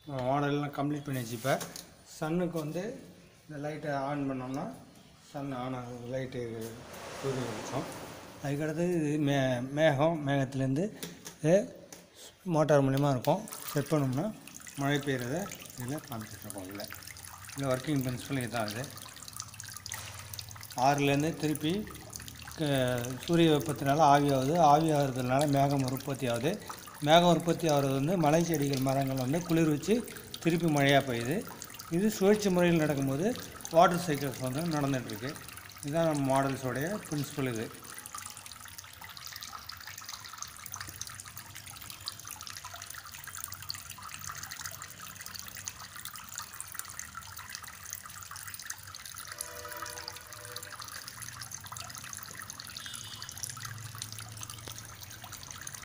மாடல்லாம் கம்ப்ளீட் பண்ணியாச்சு இப்போ சன்னுக்கு வந்து இந்த லைட்டை ஆன் பண்ணோம்னா சன் ஆன் ஆகுது லைட்டு சூரிய வெளிச்சம் அதுக்கடுத்து இது மே மேகம் மேகத்துலேருந்து இது மோட்டார் மூலிமா இருக்கும் செட் பண்ணோம்னா மழை பெய்கிறத இதில் காமிச்சிட்ருக்கோம் இதில் இதில் ஒர்க்கிங் பிரின்சிபல் இதுதான் இது ஆறுலேருந்து திருப்பி க- சூரிய வெப்பத்தினால ஆவி ஆகுது ஆவி ஆகுறதுனால மேகம் உற்பத்தி ஆகுது மேகம் உற்பத்தி ஆகிறது வந்து மலை செடிகள் மரங்கள் வந்து குளிர் வச்சு திருப்பி மழையாக பெய்யுது இது சுழற்சி முறையில் நடக்கும்போது வாட்டர் சைக்கிள்ஸ் வந்து நடந்துகிட்ருக்கு இதுதான் நம்ம மாடல்ஸோடைய பிரின்சிபல் இது